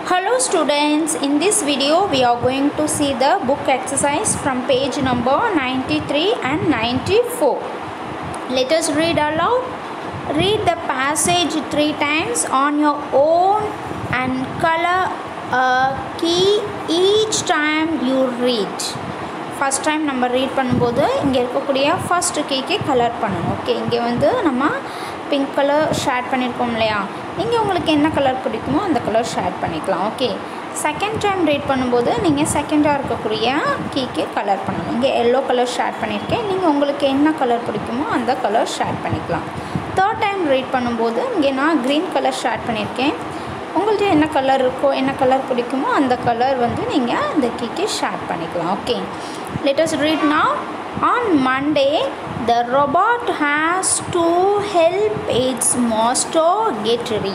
Hello students, in this video we are going to see the book exercise from page number 93 and 94. Let us read aloud. Read the passage three times on your own and color a key each time you read. First time நம்ம read பண்ணும்போது இங்கே இருக்கக்கூடிய first கீக்கே colour பண்ணணும் okay இங்கே வந்து நம்ம pink colour shade பண்ணியிருக்கோம் இல்லையா இங்கே உங்களுக்கு என்ன கலர் பிடிக்குமோ அந்த கலர் ஷேட் பண்ணிக்கலாம் ஓகே செகண்ட் டைம் ரீட் பண்ணும்போது நீங்கள் செகண்டாக இருக்கக்கூடிய கீக்கே கலர் பண்ணணும் இங்கே எல்லோ கலர் ஷேட் பண்ணியிருக்கேன் நீங்கள் உங்களுக்கு என்ன கலர் பிடிக்குமோ அந்த கலர் ஷேட் பண்ணிக்கலாம் தேர்ட் டைம் ரீட் பண்ணும்போது இங்கே நான் க்ரீன் கலர் ஷேட் பண்ணியிருக்கேன் உங்கள்கிட்ட என்ன கலர் இருக்கோ என்ன கலர் பிடிக்குமோ அந்த கலர் வந்து நீங்கள் அந்த கீக்கு ஷேர் பண்ணிக்கலாம் okay let us read now on Monday the robot has to help its master get ready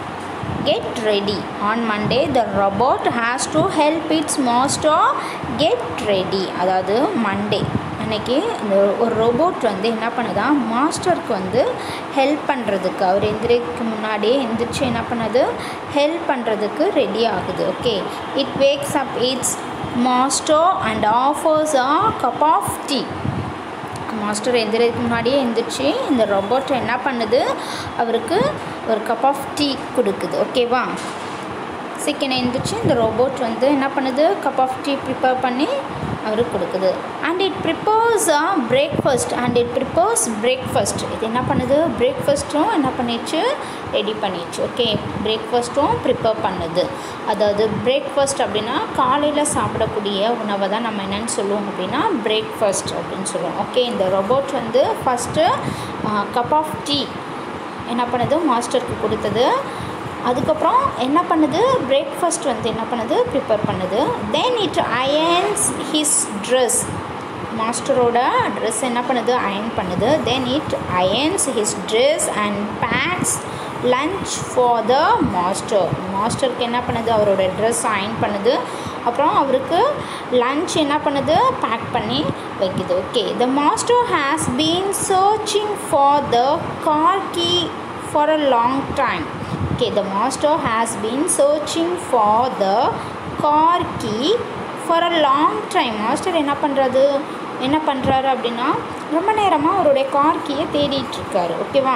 get ready on monday the robot has to help its master get ready அதாவது Monday அன்னைக்கு இந்த ஒரு robot வந்து என்ன பண்ணுதா மாஸ்டருக்கு வந்து help பண்ணுறதுக்கு அவர் எந்திரிக்கு முன்னாடியே எந்திரிச்சு என்ன பண்ணுது ஹெல்ப் பண்ணுறதுக்கு ரெடி ஆகுது okay it wakes up its master and offers a cup of tea master எந்திரதுக்கு முன்னாடியே எந்திரிச்சு இந்த ரொபோட் என்ன பண்ணுது அவருக்கு ஒரு கப் ஆஃப் டீ கொடுக்குது ஓகேவா சீக்கிரம் எந்திரிச்சு இந்த ரோபோட் வந்து என்ன பண்ணுது கப் ஆஃப் டீ ப்ரிப்பேர் பண்ணி அவருக்கு கொடுக்குது and it prepares a breakfast and it prepares breakfast இது என்ன பண்ணுது பிரேக்ஃபாஸ்ட்டும் என்ன பண்ணிடுச்சு ரெடி பண்ணிடுச்சு ஓகே பிரேக்ஃபாஸ்ட்டும் ப்ரிப்பேர் பண்ணுது அதாவது பிரேக்ஃபாஸ்ட் அப்படின்னா காலையில் சாப்பிடக்கூடிய உணவை தான் நம்ம என்னென்னு சொல்லுவோம் அப்படின்னா பிரேக்ஃபாஸ்ட் அப்படின்னு சொல்லுவோம் ஓகே இந்த ரொபோட் வந்து ஃபஸ்ட்டு கப் ஆஃப் டீ என்ன பண்ணுது மாஸ்டருக்கு கொடுத்தது அதுக்கப்புறம் என்ன பண்ணுது பிரேக்ஃபாஸ்ட் வந்து என்ன பண்ணுது ப்ரிப்பேர் பண்ணுது then it irons his dress மாஸ்டரோட ட்ரெஸ் என்ன பண்ணுது அயன் பண்ணுது then it irons his dress and packs lunch for the master மாஸ்டருக்கு என்ன பண்ணுது அவரோட ட்ரெஸ் அயன் பண்ணுது அப்புறம் அவருக்கு லன்ச் என்ன பண்ணுது பேக் பண்ணி வைக்குது okay the master has been searching for the car key for a long time okay the master has been searching for the car key for a long time master என்ன பண்ணுறது என்ன பண்ணுறாரு அப்படின்னா ரொம்ப நேரமாக அவருடைய கார் கீயை தேடிட்டு இருக்காரு ஓகேவா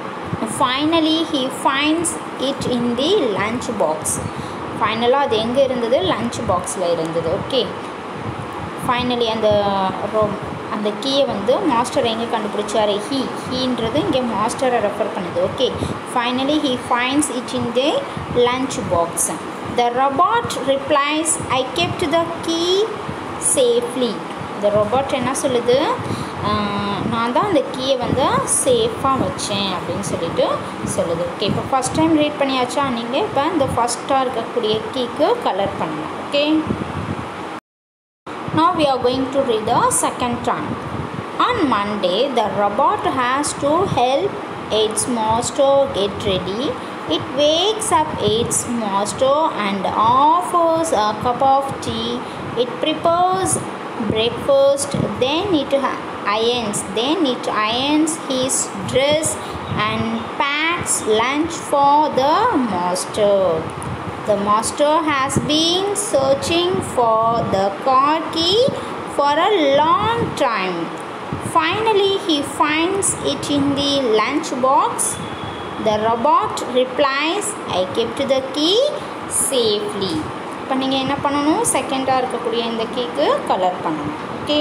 finally he finds it in the lunch box ஃபைனலாக அது எங்கே இருந்தது லன்ச் பாக்ஸில் இருந்தது ஓகே ஃபைனலி அந்த ரோ அந்த கீயை வந்து மாஸ்டர் எங்கே கண்டுபிடிச்சாரு ஹீ ஹீன்றது இங்கே மாஸ்டரை ரெஃபர் பண்ணுது okay finally he finds it in the lunch box the robot replies I kept the key safely இந்த ரொபாட் என்ன சொல்லுது நான் தான் அந்த கீயை வந்து சேஃபாக வச்சேன் அப்படின்னு சொல்லிட்டு சொல்லுது ஓகே இப்போ ஃபஸ்ட் டைம் ரீட் பண்ணியாச்சா நீங்கள் இப்போ இந்த ஃபஸ்ட்டாக இருக்கக்கூடிய கீக்கு கலர் பண்ணலாம் okay Now we are going to read the second time. On Monday, the robot has to help its master get ready. It wakes up its master and offers a cup of tea. It prepares breakfast, then it irons, then it irons his dress and packs lunch for the master. The master has been searching for the car key for a long time. Finally, he finds it in the lunch box. The robot replies, I kept the key safely. இப்போ நீங்கள் என்ன பண்ணணும் செகண்டாக இருக்கக்கூடிய இந்த கீக்கு colour பண்ணணும் okay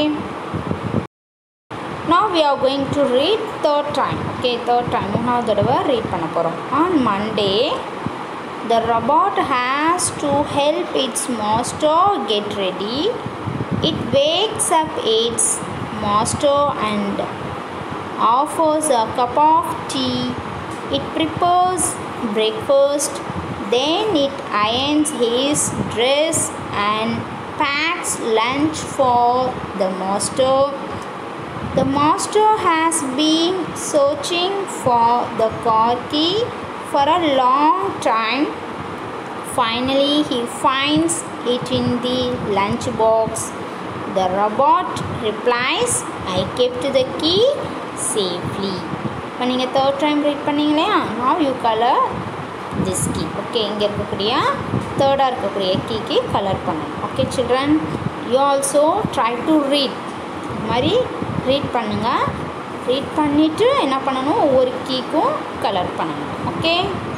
now we are going to read third time okay third time மூணாவது தடவை ரீட் பண்ண போகிறோம் on monday the robot has to help its master get ready. It wakes up its master and offers a cup of tea. It prepares breakfast. Then it irons his dress and packs lunch for the master. The master has been searching for the car key for a long time. Finally, he finds it in the lunch box. The robot replies, I kept the key safely. இப்போ நீங்கள் third time read பண்ணீங்க இல்லையா now you color this key okay இங்கே இருக்கக்கூடிய தேர்டாக இருக்கக்கூடிய கீக்கு colour பண்ணணும் okay children you also try to read இது மாதிரி ரீட் பண்ணுங்கள் ரீட் பண்ணிவிட்டு என்ன பண்ணணும் ஒவ்வொரு கீக்கும் கலர் பண்ணணும் okay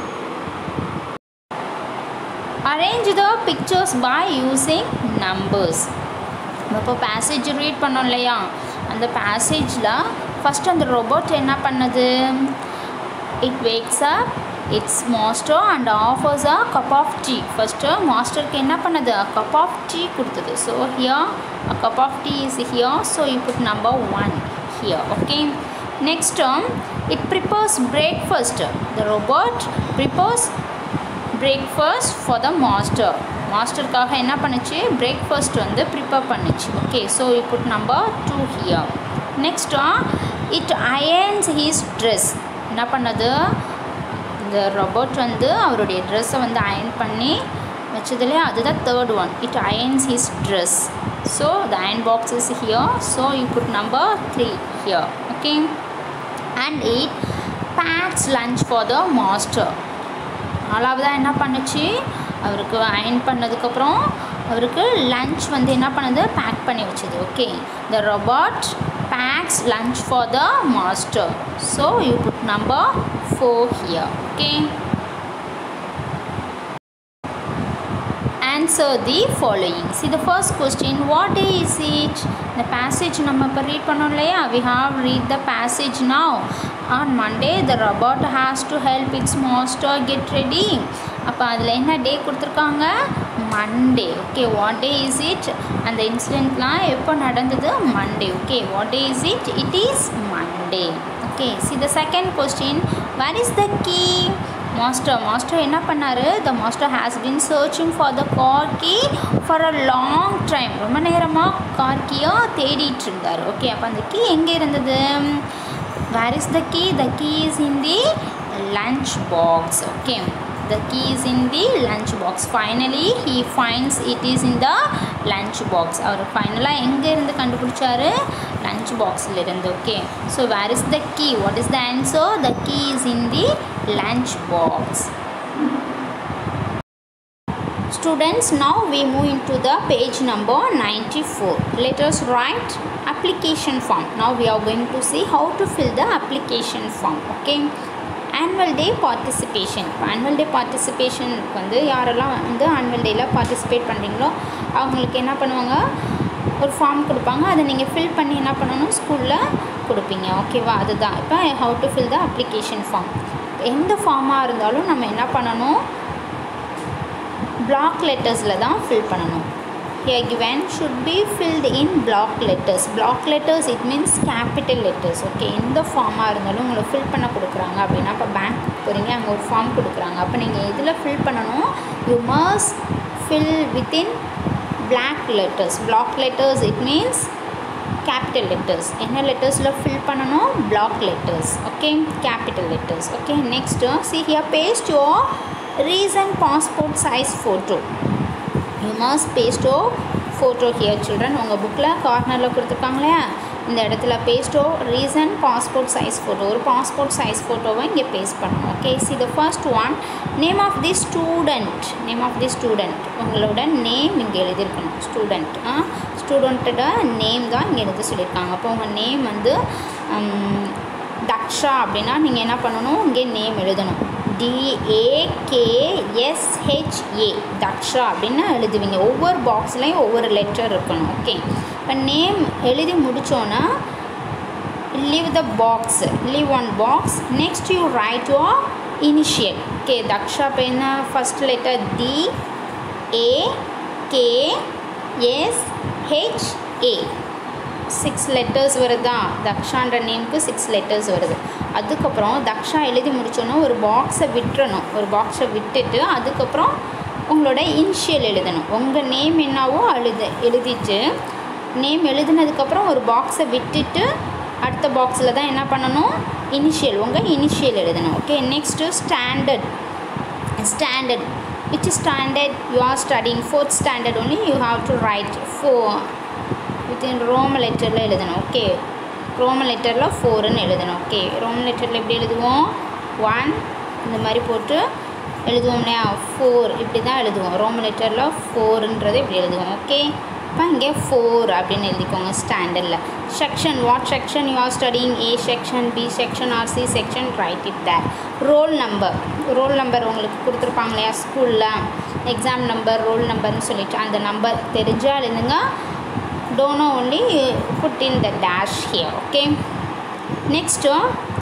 arrange the pictures by using numbers இப்போ பேசேஜ் ரீட் பண்ணோம் இல்லையா அந்த பேசேஜில் ஃபஸ்ட் அந்த ரோபோட் என்ன பண்ணுது it wakes up its master and offers a cup of tea first மாஸ்டருக்கு என்ன பண்ணுது கப் ஆஃப் டீ கொடுத்தது so here a cup of tea is here so you put number one here okay next it prepares breakfast the robot prepares breakfast for the master மாஸ்டருக்காக என்ன பண்ணுச்சு breakfast வந்து prepare பண்ணுச்சு okay so you put number two here next it irons his dress என்ன பண்ணது இந்த Robert வந்து அவருடைய ட்ரெஸ்ஸை வந்து அயன் பண்ணி வச்சதுலேயே அதுதான் third one it irons his dress so the iron box is here so you put number three here okay and it packs lunch for the master நாலாவதாக என்ன பண்ணுச்சு அவருக்கு அயன் பண்ணதுக்கப்புறம் அவருக்கு லஞ்ச் வந்து என்ன பண்ணுது பேக் பண்ணி வச்சுது okay the robot packs lunch for the master so you put number four here okay answer the following see the first question what day is it the passage நம்ம இப்போ read பண்ணோம் இல்லையா we have read the passage now on monday the robot has to help its master get ready அப்போ அதில் என்ன day கொடுத்துருக்காங்க Monday okay what day is it அந்த இன்சிடெண்ட்லாம் எப்போ நடந்தது Monday okay what day is it it is Monday okay see the second question where is the key master master என்ன பண்ணார் the master has been searching for the car key for a long time ரொம்ப நேரமாக car கீயை தேடிட்டு இருந்தார் okay அப்போ அந்த key எங்கே இருந்தது where is the key the key is in the lunch box okay the key is in the lunch box finally he finds it is in the lunch box அவர் ஃபைனலாக எங்கே இருந்து கண்டுபிடிச்சாரு லஞ்ச் பாக்ஸில் இருந்து okay so where is the key what is the answer the key is in the lunch box Students, now we move into the page number 94. Let us write application form. Now we are going to see how to fill the application form. Okay. Annual day participation இப்போ annual day பார்ட்டிசிபேஷனுக்கு வந்து யாரெல்லாம் வந்து annual டேயில் participate பண்ணுறீங்களோ அவங்களுக்கு என்ன பண்ணுவாங்க ஒரு ஃபார்ம் கொடுப்பாங்க அதை நீங்கள் ஃபில் பண்ணி என்ன பண்ணணும் ஸ்கூலில் கொடுப்பீங்க ஓகேவா அதுதான் இப்போ how to fill the application form எந்த ஃபார்மாக இருந்தாலும் நம்ம என்ன பண்ணணும் block லெட்டர்ஸில் தான் ஃபில் பண்ணணும் here given should be filled in block letters block letters it means capital letters okay எந்த ஃபார்மாக இருந்தாலும் உங்களை ஃபில் பண்ண கொடுக்குறாங்க அப்படின்னா இப்போ பேங்க் போகிறீங்க அங்கே ஒரு ஃபார்ம் கொடுக்குறாங்க அப்போ நீங்கள் எதில் ஃபில் பண்ணணும் you must fill within black letters block letters it means capital letters என்ன லெட்டர்ஸில் ஃபில் பண்ணணும் block letters okay capital letters okay next uh, see here paste your recent passport size photo you must paste your photo here children உங்கள் புக்கில் கார்னரில் கொடுத்துருக்காங்க இல்லையா இந்த இடத்துல பேஸ்டோ ரீசன்ட் பாஸ்போர்ட் சைஸ் ஃபோட்டோ ஒரு பாஸ்போர்ட் சைஸ் ஃபோட்டோவை இங்கே பேஸ்ட் பண்ணணும் okay see the first one name of the student name of the student உங்களோட நேம் இங்கே எழுதியிருக்கணும் ஸ்டூடெண்ட் ஸ்டூடெண்ட்டோட நேம் தான் இங்கே எழுத சொல்லியிருக்காங்க அப்போ உங்கள் நேம் வந்து தக்ஷா அப்படின்னா நீங்கள் என்ன பண்ணணும் இங்கே நேம் எழுதணும் டிஏகேஎஸ்ஹெச்ஏ தக்ஷா அப்படின்னு எழுதுவீங்க ஒவ்வொரு பாக்ஸ்லேயும் ஒவ்வொரு லெட்டர் இருக்கணும் ஓகே இப்போ நேம் எழுதி முடித்தோன்னா leave the box leave one box next you write your initial okay Daksha இப்போ என்ன first letter D A K S H A six letters வருதா தக்ஷான்ற நேமுக்கு சிக்ஸ் லெட்டர்ஸ் வருது அதுக்கப்புறம் தக்ஷா எழுதி முடிச்சோன்னா ஒரு பாக்ஸை விட்டுறணும் ஒரு பாக்ஸை விட்டுட்டு அதுக்கப்புறம் உங்களோட இனிஷியல் எழுதணும் உங்கள் நேம் என்னவோ அழுது எழுதிட்டு நேம் எழுதுனதுக்கப்புறம் ஒரு பாக்ஸை விட்டுட்டு அடுத்த பாக்ஸில் தான் என்ன பண்ணணும் இனிஷியல் உங்கள் இனிஷியல் எழுதணும் okay next standard standard which standard you are studying fourth standard only you have to write four within ரோம லெட்டரில் எழுதணும் ஓகே ரோம லெட்டரில் ஃபோருன்னு எழுதணும் ஓகே ரோம லெட்டரில் எப்படி எழுதுவோம் ஒன் இந்த மாதிரி போட்டு எழுதுவோம் இல்லையா ஃபோர் இப்படி தான் எழுதுவோம் ரோம் லெட்டரில் ஃபோருன்றது இப்படி எழுதுவோம் ஓகே இப்போ இங்கே ஃபோர் அப்படின்னு எழுதிக்கோங்க ஸ்டாண்டர்டில் section what section you are studying A section B section or C section write it there roll number roll number உங்களுக்கு கொடுத்துருப்பாங்க இல்லையா ஸ்கூலில் எக்ஸாம் நம்பர் ரோல் நம்பர்னு சொல்லிட்டு அந்த நம்பர் தெரிஞ்சால் எழுதுங்க don't know only put in the dash here okay next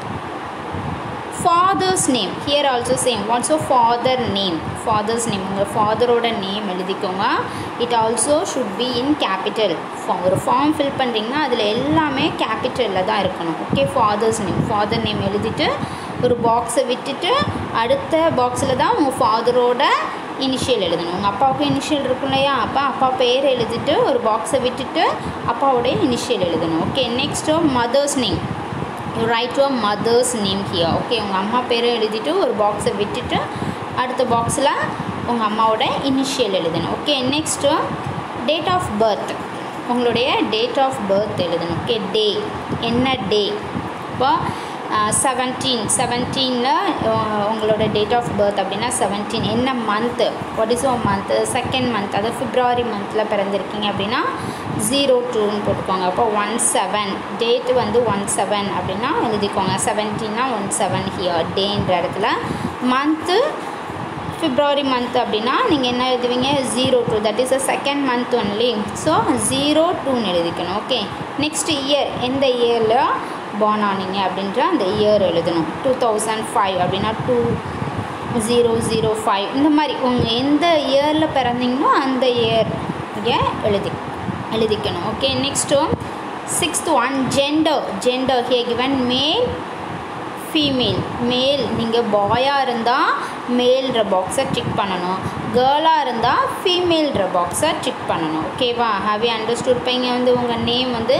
father's name here also same what's father name father's name உங்கள் ஃபாதரோட நேம் எழுதிக்கோங்க it also should be in capital ஒரு ஃபார்ம் ஃபில் பண்ணுறீங்கன்னா அதில் எல்லாமே கேபிட்டலில் தான் இருக்கணும் okay father's name father name எழுதிட்டு ஒரு பாக்ஸை விட்டுட்டு அடுத்த பாக்ஸில் தான் உங்கள் ஃபாதரோட இனிஷியல் எழுதணும் உங்கள் அப்பாவுக்கும் இனிஷியல் இருக்கும் இல்லையா அப்போ அப்பா பேர் எழுதிட்டு ஒரு பாக்ஸை விட்டுட்டு அப்பாவோடைய இனிஷியல் எழுதணும் okay next mother's name you write your mother's name here okay உங்கள் அம்மா பேரை எழுதிட்டு ஒரு பாக்ஸை விட்டுட்டு அடுத்த பாக்ஸில் உங்கள் அம்மாவோட இனிஷியல் எழுதணும் okay next date of birth உங்களுடைய டேட் ஆஃப் பர்த் எழுதணும் ஓகே டே என்ன டே இப்போ செவன்டீன் செவன்டீனில் உங்களோட டேட் ஆஃப் பர்த் அப்படின்னா செவன்டீன் என்ன month what is oh month second month அதாவது ஃபிப்ரவரி மந்தில் பிறந்திருக்கீங்க அப்படின்னா ஜீரோ டூன்னு போட்டுக்கோங்க அப்போ ஒன் செவன் டேட்டு வந்து ஒன் செவன் அப்படின்னா எழுதிக்கோங்க செவன்டீன்னா ஒன் செவன் ஹியர் டேன்ற இடத்துல மந்த்து ஃபிப்ரவரி மந்த் அப்படின்னா நீங்கள் என்ன எழுதுவீங்க zero two that is a second month only so zero டூன்னு எழுதிக்கணும் ஓகே நெக்ஸ்ட் இயர் எந்த இயரில் பார்ன் ஆனீங்க அப்படின்ற அந்த இயர் எழுதணும் டூ தௌசண்ட் ஃபைவ் அப்படின்னா டூ ஜீரோ ஜீரோ ஃபைவ் இந்த மாதிரி உங்கள் எந்த இயரில் பிறந்தீங்களோ அந்த இயர் இங்கே எழுதி எழுதிக்கணும் okay next sixth one gender gender hey given male female male நீங்கள் பாயாக இருந்தால் மேல்ன்ற பாக்ஸை டிக் பண்ணணும் கேர்ளாக இருந்தால் ஃபீமேல்ன்ற பாக்ஸை டிக் பண்ணணும் ஓகேவா ஹாவ் யூ அண்டர்ஸ்டுட் இப்போ இங்கே வந்து உங்கள் நேம் வந்து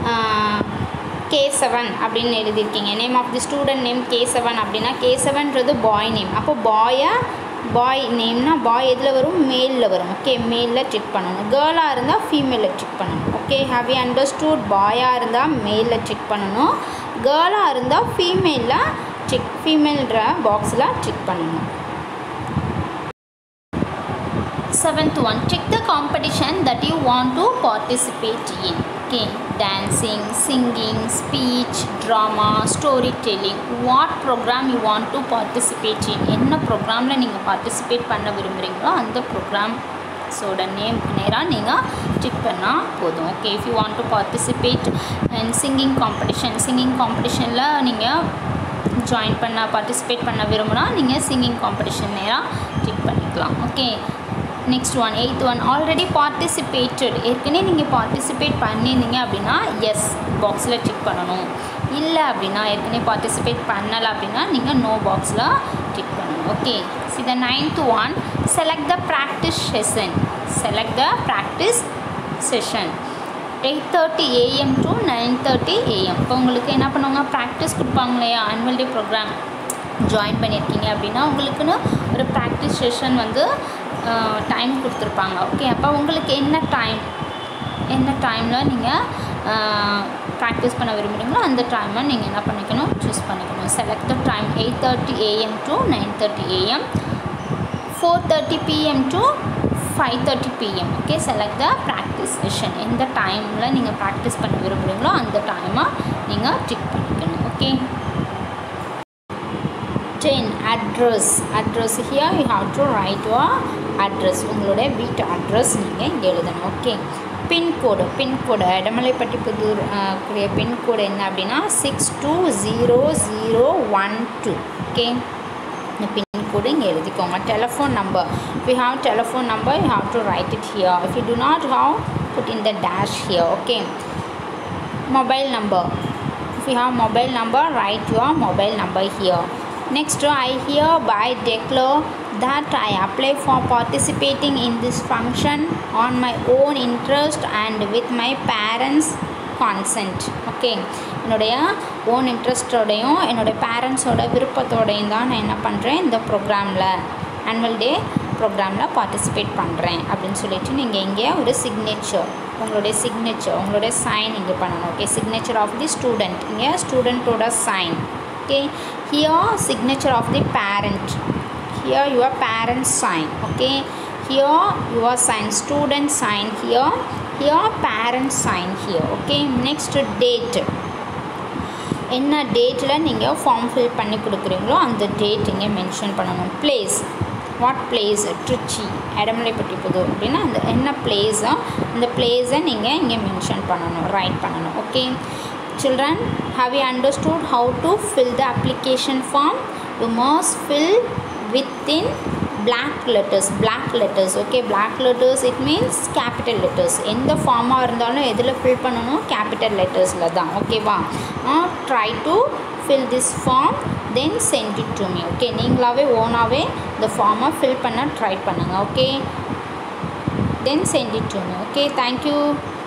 கேசவன் அப்படின்னு எழுதியிருக்கீங்க name of the student name Kesavan அப்படின்னா கேசவன்றது பாய் நேம் அப்போ பாயை பாய் நேம்னா பாய் எதில் வரும் மேலில் வரும் ஓகே மேலில் செக் பண்ணணும் கேர்ளாக இருந்தால் ஃபீமேலில் செக் பண்ணணும் ஓகே ஹாவ் யூ அண்டர்ஸ்டூட் பாயாக இருந்தால் மேலில் செக் பண்ணணும் கேர்ளாக இருந்தால் ஃபீமேலில் செக் ஃபீமேல்ன்ற பாக்ஸில் செக் பண்ணணும் seventh one check the competition that you want to participate in okay dancing singing speech drama storytelling what program you want to participate in என்ன ப்ரோக்ராமில் நீங்கள் பார்ட்டிசிபேட் பண்ண விரும்புகிறீங்களோ அந்த ப்ரோக்ராம் ஸோட நேம்க்கு நேராக நீங்கள் டிக் பண்ணால் போதும் okay if you want to participate and singing competition singing காம்படிஷனில் நீங்கள் ஜாயின் பண்ண பார்ட்டிசிபேட் பண்ண விரும்புனா நீங்கள் சிங்கிங் காம்படிஷன் நேராக டிக் பண்ணிக்கலாம் okay next one eighth one already participated ஏற்கனவே நீங்கள் பார்ட்டிசிபேட் பண்ணியிருந்தீங்க அப்படின்னா எஸ் பாக்ஸில் டிக் பண்ணணும் இல்லை அப்படின்னா ஏற்கனவே பார்ட்டிசிபேட் பண்ணலை அப்படின்னா நீங்கள் நோ பாக்ஸில் டிக் பண்ணணும் okay see the ninth one select the practice session select the practice session eight thirty AM to nine thirty AM இப்போ உங்களுக்கு என்ன பண்ணுவாங்க ப்ராக்டிஸ் கொடுப்பாங்க இல்லையா ஆனுவல் டே ப்ரோக்ராம் ஜாயின் பண்ணியிருக்கீங்க அப்படின்னா உங்களுக்குன்னு ஒரு ப்ராக்டிஸ் செஷன் வந்து டைம் கொடுத்துருப்பாங்க ஓகே அப்போ உங்களுக்கு என்ன டைம் என்ன டைமில் நீங்கள் ப்ராக்டிஸ் பண்ண விரும்புகிறீங்களோ அந்த டைமை நீங்கள் என்ன பண்ணிக்கணும் சூஸ் பண்ணிக்கணும் select the time eight thirty AM to nine thirty AM four thirty PM to five thirty PM okay select the practice session எந்த டைமில் நீங்கள் ப்ராக்டிஸ் பண்ண விரும்புகிறீங்களோ அந்த டைமாக நீங்கள் டிக் பண்ணிக்கணும் okay then address address here you have to write your address உங்களுடைய வீட்டு அட்ரஸ் நீங்கள் இங்கே எழுதணும் okay pin code pin code Edamalaipatti Pudur கூடிய பின்கோடு என்ன அப்படின்னா six two zero zero one two okay இந்த பின்கோடு இங்கே எழுதிக்கோங்க telephone number if you have telephone number you have to write it here if you do not have put in the dash here okay mobile number if you have mobile number write your mobile number here next i hereby declare that i apply for participating in this function on my own interest and with my parents consent okay என்னுடைய own இன்ட்ரெஸ்டோடையும் என்னுடைய பேரண்ட்ஸோட விருப்பத்தோடையும் தான் நான் என்ன பண்ணுறேன் இந்த ப்ரோக்ராமில் ஆனுவல் டே ப்ரோக்ராமில் பார்ட்டிசிபேட் பண்ணுறேன் அப்படின்னு சொல்லிட்டு நீங்கள் இங்கே ஒரு சிக்னேச்சர் உங்களுடைய சிக்னேச்சர் உங்களுடைய சைன் இங்கே பண்ணணும் okay signature of the student இங்கே ஸ்டூடெண்ட்டோட sign okay here signature of the parent here your parents sign okay here your sign student sign here here parents sign here okay next date என்ன டேட்டில் நீங்கள் form fill பண்ணி கொடுக்குறீங்களோ அந்த date இங்கே mention பண்ணணும் place what place Trichy Edamalaipatti புது அப்படின்னா அந்த என்ன பிளேஸோ அந்த பிளேஸை நீங்கள் இங்கே மென்ஷன் பண்ணணும் ரைட் பண்ணணும் okay children have you understood how to fill the application form you must fill within black letters black letters okay black letters it means capital letters எந்த ஃபார்மாக இருந்தாலும் எதில் ஃபில் பண்ணணும் கேபிட்டல் லெட்டர்ஸில் தான் ஓகேவா try to fill this form then send it to me okay நீங்களாகவே ஓனாகவே இந்த ஃபார்மை ஃபில் பண்ண ட்ரை பண்ணுங்கள் okay then send it to me okay thank you